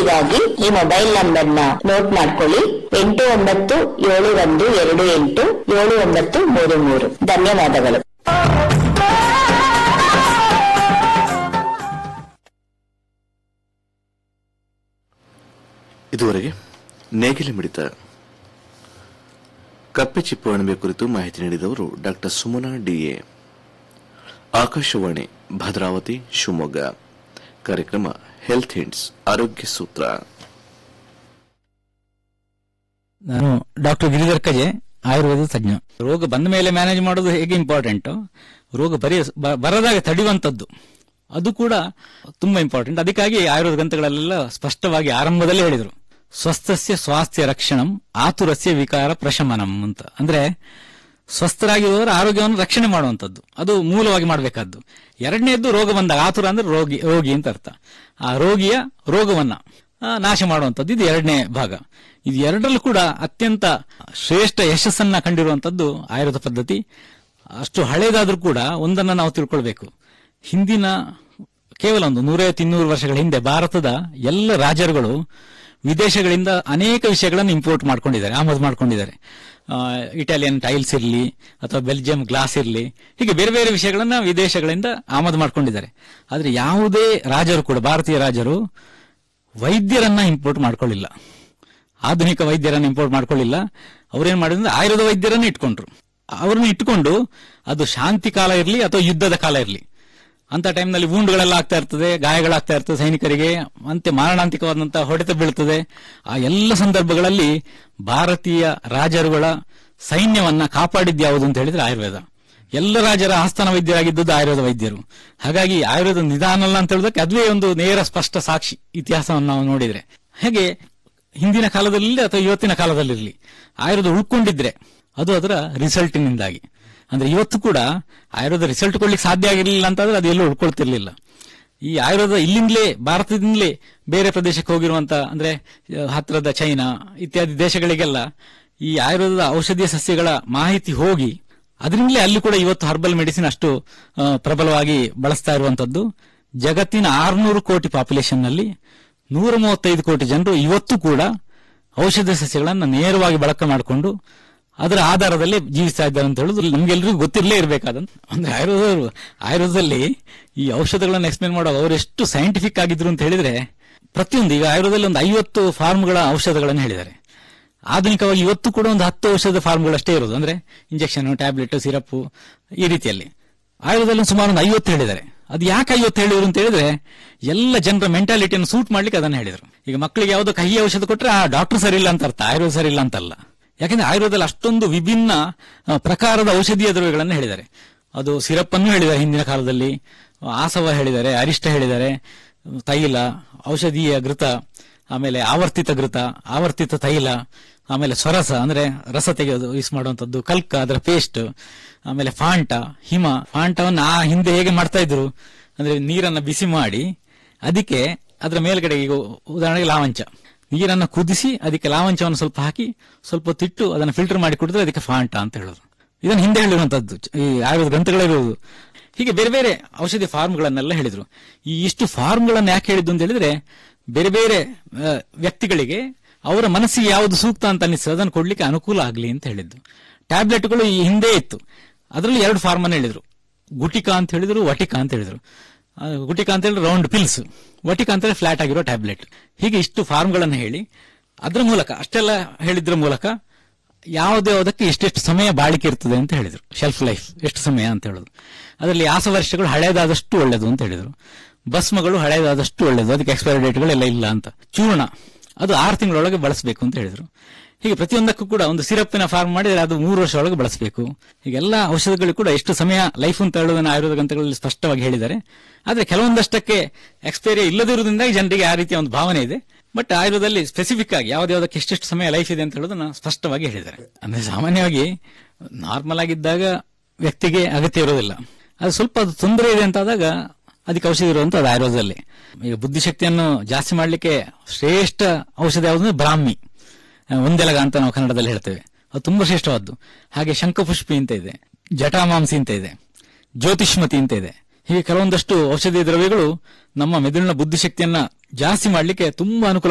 ಮಾಹಿತಿಗಾಗಿ ಈ ಮೊಬೈಲ್ ನಂಬರ್ನ ನೋಟ್ ಮಾಡ್ಕೊಳ್ಳಿ ಎಂಟು ಒಂಬತ್ತು ಏಳು ಒಂದು ಎರಡು ಎಂಟು ಏಳು ಒಂಬತ್ತು ಮೂರು ಮೂರು ಧನ್ಯವಾದಗಳು ಇದುವರೆಗೆ ನೇಗಿಲ ಮಿಡಿತ ಕಪ್ಪೆ ಚಿಪ್ಪು ಕುರಿತು ಮಾಹಿತಿ ನೀಡಿದವರು ಡಾಕ್ಟರ್ ಸುಮನಾ ಡಿಎ ಆಕಾಶವಾಣಿ ಭದ್ರಾವತಿ ಶಿವಮೊಗ್ಗ ಕಾರ್ಯಕ್ರಮ ಹೆಲ್ತ್ ಹಿಂಟ್ಸ್ ಆರೋಗ್ಯ ಸೂತ್ರ ನಾನು ಡಾಕ್ಟರ್ ಗಿರಿಧರ್ ಕಜೆ ಆಯುರ್ವೇದ ತಜ್ಞ ರೋಗ ಬಂದ ಮೇಲೆ ಮ್ಯಾನೇಜ್ ಮಾಡೋದು ಹೇಗೆ ಇಂಪಾರ್ಟೆಂಟ್ ರೋಗ ಬರೀ ಬ- ಬರದಾಗ ತಡೆಯುವಂಥದ್ದು ಅದು ಕೂಡ ತುಂಬಾ ಇಂಪಾರ್ಟೆಂಟ್ ಅದಕ್ಕಾಗಿ ಆಯುರ್ವೇದ ಗ್ರಂಥಗಳಲ್ಲೆಲ್ಲ ಸ್ಪಷ್ಟವಾಗಿ ಆರಂಭದಲ್ಲೇ ಹೇಳಿದರು ಸ್ವಸ್ಥಸ್ಯ ಸ್ವಾಸ್ಥ್ಯ ರಕ್ಷಣಂ ಆತುರಸ್ಯ ವಿಕಾರ ಪ್ರಶಮನಂ ಅಂತ ಅಂದ್ರೆ ಸ್ವಸ್ಥರಾಗಿರುವವರ ಆರೋಗ್ಯವನ್ನು ರಕ್ಷಣೆ ಮಾಡುವಂಥದ್ದು ಅದು ಮೂಲವಾಗಿ ಮಾಡಬೇಕಾದ್ದು ಎರಡನೇದ್ದು ರೋಗ ಬಂದಾಗ ಆತುರ ಅಂದ್ರೆ ರೋಗಿ ರೋಗಿ ಅಂತ ಅರ್ಥ ಆ ರೋಗಿಯ ರೋಗವನ್ನ ಆ, ನಾಶ ಮಾಡುವಂಥದ್ದು ಇದು ಎರಡನೇ ಭಾಗ ಇದು ಎರಡರಲ್ಲೂ ಕೂಡ ಅತ್ಯಂತ ಶ್ರೇಷ್ಠ ಯಶಸ್ಸನ್ನ ಕಂಡಿರುವಂಥದ್ದು ಆಯುರ್ವೇದ ಪದ್ಧತಿ ಅಷ್ಟು ಹಳೇದಾದ್ರೂ ಕೂಡ ಒಂದನ್ನ ನಾವು ತಿಳ್ಕೊಳ್ಬೇಕು ಹಿಂದಿನ ಕೇವಲ ಒಂದು ನೂರೈವತ್ತು ಇನ್ನೂರು ವರ್ಷಗಳ ಹಿಂದೆ ಭಾರತದ ಎಲ್ಲ ರಾಜರುಗಳು ವಿದೇಶಗಳಿಂದ ಅನೇಕ ವಿಷಯಗಳನ್ನು ಇಂಪೋರ್ಟ್ ಮಾಡ್ಕೊಂಡಿದ್ದಾರೆ ಆಮದು ಮಾಡ್ಕೊಂಡಿದ್ದಾರೆ ಆ, ಇಟಾಲಿಯನ್ ಟೈಲ್ಸ್ ಇರಲಿ ಅಥವಾ ಬೆಲ್ಜಿಯಂ ಗ್ಲಾಸ್ ಇರಲಿ ಹೀಗೆ ಬೇರೆ ಬೇರೆ ವಿಷಯಗಳನ್ನ ವಿದೇಶಗಳಿಂದ ಆಮದು ಮಾಡ್ಕೊಂಡಿದ್ದಾರೆ ಆದ್ರೆ ಯಾವುದೇ ರಾಜರು ಕೂಡ ಭಾರತೀಯ ರಾಜರು ವೈದ್ಯರನ್ನ ಇಂಪೋರ್ಟ್ ಮಾಡ್ಕೊಳ್ಳಿಲ್ಲ ಆಧುನಿಕ ವೈದ್ಯರನ್ನ ಇಂಪೋರ್ಟ್ ಮಾಡ್ಕೊಳ್ಳಿಲ್ಲ ಅವ್ರೇನ್ ಮಾಡಿದ್ರೆ ಆಯುರ್ವೇದ ವೈದ್ಯರನ್ನ ಇಟ್ಕೊಂಡ್ರು ಅವ್ರನ್ನ ಇಟ್ಕೊಂಡು ಅದು ಶಾಂತಿ ಕಾಲ ಇರಲಿ ಅಥವಾ ಯುದ್ಧದ ಕಾಲ ಇರಲಿ ಅಂತ ಟೈಮ್ನಲ್ಲಿ ವೂಂಡ್ಗಳೆಲ್ಲ ಆಗ್ತಾ ಇರ್ತದೆ ಗಾಯಗಳಾಗ್ತಾ ಇರ್ತದೆ ಸೈನಿಕರಿಗೆ ಅಂತೆ ಮಾರಣಾಂತಿಕವಾದಂತಹ ಹೊಡೆತ ಬೀಳ್ತದೆ ಆ ಎಲ್ಲ ಸಂದರ್ಭಗಳಲ್ಲಿ ಭಾರತೀಯ ರಾಜರುಗಳ ಸೈನ್ಯವನ್ನ ಕಾಪಾಡಿದ್ದು ಯಾವುದು ಅಂತ ಹೇಳಿದ್ರೆ ಆಯುರ್ವೇದ ಎಲ್ಲ ರಾಜರ ಆಸ್ಥಾನ ವೈದ್ಯರಾಗಿದ್ದದ್ದು ಆಯುರ್ವೇದ ವೈದ್ಯರು ಹಾಗಾಗಿ ಆಯುರ್ವೇದ ನಿಧಾನ ಅಲ್ಲ ಅಂತ ಹೇಳೋದಕ್ಕೆ ಅದುವೇ ಒಂದು ನೇರ ಸ್ಪಷ್ಟ ಸಾಕ್ಷಿ ಇತಿಹಾಸವನ್ನು ನಾವು ನೋಡಿದ್ರೆ ಹಾಗೆ ಹಿಂದಿನ ಕಾಲದಲ್ಲಿ ಅಥವಾ ಇವತ್ತಿನ ಕಾಲದಲ್ಲಿರಲಿ ಆಯುರ್ವೇದ ಉಳ್ಕೊಂಡಿದ್ರೆ ಅದು ಅದರ ರಿಸಲ್ಟಿನಿಂದಾಗಿ ಅಂದ್ರೆ ಇವತ್ತು ಕೂಡ ಆಯುರ್ವೇದ ರಿಸಲ್ಟ್ ಕೊಡ್ಲಿಕ್ಕೆ ಸಾಧ್ಯ ಆಗಿರಲಿಲ್ಲ ಅಂತಂದ್ರೆ ಅದು ಎಲ್ಲೂ ಉಳ್ಕೊಳ್ತಿರ್ಲಿಲ್ಲ ಈ ಆಯುರ್ವೇದ ಇಲ್ಲಿಂದಲೇ ಭಾರತದಿಂದಲೇ ಬೇರೆ ಪ್ರದೇಶಕ್ಕೆ ಹೋಗಿರುವಂತ ಅಂದ್ರೆ ಆ, ಹತ್ತಿರದ ಚೈನಾ ಇತ್ಯಾದಿ ದೇಶಗಳಿಗೆಲ್ಲ ಈ ಆಯುರ್ವೇದದ ಔಷಧೀಯ ಸಸ್ಯಗಳ ಮಾಹಿತಿ ಹೋಗಿ ಅದರಿಂದಲೇ ಅಲ್ಲಿ ಕೂಡ ಇವತ್ತು ಹರ್ಬಲ್ ಮೆಡಿಸಿನ್ ಅಷ್ಟು ಆ, ಪ್ರಬಲವಾಗಿ ಬಳಸ್ತಾ ಇರುವಂತದ್ದು ಜಗತ್ತಿನ ಆರ್ನೂರು ಕೋಟಿ ಪಾಪ್ಯುಲೇಷನ್ ನಲ್ಲಿ ನೂರ ಮೂವತ್ತೈದು ಕೋಟಿ ಜನರು ಇವತ್ತು ಕೂಡ ಔಷಧ ಸಸ್ಯಗಳನ್ನು ನೇರವಾಗಿ ಬಳಕೆ ಮಾಡಿಕೊಂಡು ಅದರ ಆಧಾರದಲ್ಲಿ ಜೀವಿಸ್ತಾ ಇದ್ದಾರೆ ಅಂತ ಹೇಳುದು ನಮ್ಗೆಲ್ರಿಗೂ ಗೊತ್ತಿರಲೇ ಇರಬೇಕಾದಂತ ಅಂದ್ರೆ ಆಯುರ್ವೇದ ಆಯುರ್ವೇದದಲ್ಲಿ ಈ ಔಷಧಗಳನ್ನು ಎಕ್ಸ್ಪ್ಲೇನ್ ಮಾಡುವಾಗ ಅವರು ಎಷ್ಟು ಸೈಂಟಿಫಿಕ್ ಆಗಿದ್ರು ಅಂತ ಹೇಳಿದ್ರೆ ಪ್ರತಿಯೊಂದು ಈಗ ಆಯುರ್ವೇದದಲ್ಲಿ ಒಂದು ಐವತ್ತು ಫಾರ್ಮ್ಗಳ ಔಷಧಗಳನ್ನು ಹೇಳಿದ್ದಾರೆ ಆಧುನಿಕವಾಗಿ ಇವತ್ತು ಕೂಡ ಒಂದು ಹತ್ತು ಔಷಧ ಫಾರ್ಮ್ಗಳಷ್ಟೇ ಇರೋದು ಅಂದ್ರೆ ಇಂಜೆಕ್ಷನ್ ಟ್ಯಾಬ್ಲೆಟ್ ಸಿರಪ್ ಈ ರೀತಿಯಲ್ಲಿ ಆಯುರ್ವೇದದಲ್ಲಿ ಸುಮಾರು ಒಂದು ಐವತ್ತು ಹೇಳಿದ್ದಾರೆ ಅದು ಯಾಕೆ ಐವತ್ತು ಹೇಳಿದ್ರು ಅಂತ ಹೇಳಿದ್ರೆ ಎಲ್ಲ ಜನರ ಮೆಂಟಾಲಿಟಿಯನ್ನು ಸೂಟ್ ಮಾಡ್ಲಿಕ್ಕೆ ಅದನ್ನ ಹೇಳಿದ್ರು ಈಗ ಮಕ್ಕಳಿಗೆ ಯಾವುದೋ ಕಹಿ ಔಷಧ ಕೊಟ್ರೆ ಆ ಡಾಕ್ಟರ್ ಸರಿ ಇಲ್ಲ ಅಂತ ಅರ್ಥ ಆಯುರ್ವೇದ ಸರಿ ಇಲ್ಲ ಅಂತಲ್ಲ ಯಾಕಂದ್ರೆ ಆಯುರ್ವೇದದಲ್ಲಿ ಅಷ್ಟೊಂದು ವಿಭಿನ್ನ ಆ, ಪ್ರಕಾರದ ಔಷಧೀಯ ದ್ರವ್ಯಗಳನ್ನು ಹೇಳಿದ್ದಾರೆ ಅದು ಸಿರಪ್ ಅನ್ನು ಹೇಳಿದ್ದಾರೆ ಹಿಂದಿನ ಕಾಲದಲ್ಲಿ ಆಸವ ಹೇಳಿದ್ದಾರೆ ಅರಿಷ್ಟ ಹೇಳಿದ್ದಾರೆ ತೈಲ ಔಷಧೀಯ ಘೃತ ಆಮೇಲೆ ಆವರ್ತಿತ ಘೃತ ಆವರ್ತಿತ ತೈಲ ಆಮೇಲೆ ಸ್ವರಸ ಅಂದ್ರೆ ರಸ ತೆಗೆಯೋದು ಯೂಸ್ ಮಾಡುವಂತದ್ದು ಕಲ್ಕ ಅದರ ಪೇಸ್ಟ್ ಆಮೇಲೆ ಫಾಂಟ ಹಿಮ ಫಾಂಟವನ್ನ ಆ ಹಿಂದೆ ಹೇಗೆ ಮಾಡ್ತಾ ಇದ್ರು ಅಂದ್ರೆ ನೀರನ್ನ ಬಿಸಿ ಮಾಡಿ ಅದಕ್ಕೆ ಅದರ ಮೇಲ್ಗಡೆ ಈಗ ಉದಾಹರಣೆಗೆ ಲಾವಂಚ ನೀರನ್ನ ಕುದಿಸಿ ಅದಕ್ಕೆ ಲಾವಂಚವನ್ನು ಸ್ವಲ್ಪ ಹಾಕಿ ಸ್ವಲ್ಪ ತಿಟ್ಟು ಅದನ್ನು ಫಿಲ್ಟರ್ ಮಾಡಿ ಕುಡಿದ್ರೆ ಅದಕ್ಕೆ ಫಾಂಟ ಅಂತ ಹೇಳೋದು ಇದನ್ನು ಹಿಂದೆ ಹೇಳಿರುವಂತದ್ದು ಈ ಆಯುರ್ವೇದ ಗ್ರಂಥಗಳಿರುವುದು ಹೀಗೆ ಬೇರೆ ಬೇರೆ ಔಷಧಿ ಫಾರ್ಮ್ಗಳನ್ನೆಲ್ಲ ಹೇಳಿದ್ರು ಈ ಇಷ್ಟು ಫಾರ್ಮ್ಗಳನ್ನು ಯಾಕೆ ಹೇಳಿದ್ದು ಅಂತ ಹೇಳಿದ್ರೆ ಬೇರೆ ಬೇರೆ ಆ, ವ್ಯಕ್ತಿಗಳಿಗೆ ಅವರ ಮನಸ್ಸಿಗೆ ಯಾವುದು ಸೂಕ್ತ ಅಂತ ಅನಿಸ್ತದೆ ಅದನ್ನು ಕೊಡ್ಲಿಕ್ಕೆ ಅನುಕೂಲ ಆಗಲಿ ಅಂತ ಹೇಳಿದ್ದು ಟ್ಯಾಬ್ಲೆಟ್ಗಳು ಈ ಹಿಂದೆ ಇತ್ತು ಅದರಲ್ಲಿ ಎರಡು ಫಾರ್ಮ್ ಅನ್ನು ಹೇಳಿದ್ರು ಗುಟಿಕಾ ಅಂತ ಹೇಳಿದ್ರು ವಟಿಕಾ ಅಂತ ಹೇಳಿದ್ರು ಆ, ಗುಟಿಕಾ ಅಂತ ಹೇಳಿದ್ರೆ ರೌಂಡ್ ಪಿಲ್ಸ್ ವಟಿಕಾ ಅಂತ ಹೇಳಿ ಫ್ಲಾಟ್ ಆಗಿರೋ ಟ್ಯಾಬ್ಲೆಟ್ ಹೀಗೆ ಇಷ್ಟು ಫಾರ್ಮ್ಗಳನ್ನು ಹೇಳಿ ಅದರ ಮೂಲಕ ಅಷ್ಟೆಲ್ಲ ಹೇಳಿದ್ರ ಮೂಲಕ ಯಾವುದ್ಯಾವುದಕ್ಕೆ ಎಷ್ಟೆಷ್ಟು ಸಮಯ ಬಾಳಿಕೆ ಇರ್ತದೆ ಅಂತ ಹೇಳಿದ್ರು ಶೆಲ್ಫ್ ಲೈಫ್ ಎಷ್ಟು ಸಮಯ ಅಂತ ಹೇಳೋದು ಅದರಲ್ಲಿ ಆಸ ವರ್ಷಗಳು ಹಳೇದಾದಷ್ಟು ಒಳ್ಳೆಯದು ಅಂತ ಹೇಳಿದ್ರು ಭಸ್ಮಗಳು ಹಳೇದಾದಷ್ಟು ಒಳ್ಳೆಯದು ಅದಕ್ಕೆ ಎಕ್ಸ್ಪೈರಿ ಡೇಟ್ಗಳೆಲ್ಲ ಇಲ್ಲ ಅಂತ ಚೂರ್ಣ ಅದು ಆರು ತಿಂಗಳೊಳಗೆ ಬಳಸಬೇಕು ಅಂತ ಹೇಳಿದ್ರು ಹೀಗೆ ಪ್ರತಿಯೊಂದಕ್ಕೂ ಕೂಡ ಒಂದು ಸಿರಪ್ಪಿನ ಫಾರ್ಮ್ ಮಾಡಿದ್ರೆ ಅದು ಮೂರು ವರ್ಷ ಒಳಗೆ ಬಳಸಬೇಕು ಹೀಗೆಲ್ಲ ಔಷಧಗಳು ಕೂಡ ಎಷ್ಟು ಸಮಯ ಲೈಫ್ ಅಂತ ಹೇಳೋದನ್ನು ಆಯುರ್ವೇದ ಗ್ರಂಥಗಳಲ್ಲಿ ಸ್ಪಷ್ಟವಾಗಿ ಹೇಳಿದ್ದಾರೆ ಆದ್ರೆ ಕೆಲವೊಂದಷ್ಟಕ್ಕೆ ಎಕ್ಸ್ಪೈರಿ ಇಲ್ಲದಿರುವುದರಿಂದ ಜನರಿಗೆ ಆ ರೀತಿಯ ಒಂದು ಭಾವನೆ ಇದೆ ಬಟ್ ಆಯುರ್ವೇದದಲ್ಲಿ ಸ್ಪೆಸಿಫಿಕ್ ಆಗಿ ಯಾವ್ದಾವ್ದಕ್ಕೆ ಎಷ್ಟೆಷ್ಟು ಸಮಯ ಲೈಫ್ ಇದೆ ಅಂತ ಹೇಳೋದನ್ನ ಸ್ಪಷ್ಟವಾಗಿ ಹೇಳಿದ್ದಾರೆ ಅಂದ್ರೆ ಸಾಮಾನ್ಯವಾಗಿ ನಾರ್ಮಲ್ ಆಗಿದ್ದಾಗ ವ್ಯಕ್ತಿಗೆ ಅಗತ್ಯ ಇರೋದಿಲ್ಲ ಅದು ಸ್ವಲ್ಪ ಅದು ತೊಂದರೆ ಇದೆ ಅಂತಾದಾಗ ಅದಕ್ಕೆ ಔಷಧಿ ಇರುವಂತ ಅದು ಆಯುರ್ವೇದದಲ್ಲಿ ಈಗ ಬುದ್ಧಿಶಕ್ತಿಯನ್ನು ಜಾಸ್ತಿ ಮಾಡಲಿಕ್ಕೆ ಶ್ರೇಷ್ಠ ಔಷಧಿ ಯಾವುದು ಅಂದ್ರೆ ಬ್ರಾಹ್ಮಿ ಆ, ಒಂದೆಲಗ ಅಂತ ನಾವು ಕನ್ನಡದಲ್ಲಿ ಹೇಳ್ತೇವೆ ಅದು ತುಂಬಾ ಶ್ರೇಷ್ಠವಾದ್ದು ಹಾಗೆ ಶಂಖಪುಷ್ಪಿ ಅಂತ ಇದೆ ಜಟಾಮಾಂಸಿ ಅಂತ ಇದೆ ಜ್ಯೋತಿಷ್ಮತಿ ಅಂತ ಇದೆ ಹೀಗೆ ಕೆಲವೊಂದಷ್ಟು ಔಷಧಿ ದ್ರವ್ಯಗಳು ನಮ್ಮ ಮೆದುಳಿನ ಬುದ್ಧಿಶಕ್ತಿಯನ್ನ ಜಾಸ್ತಿ ಮಾಡಲಿಕ್ಕೆ ತುಂಬಾ ಅನುಕೂಲ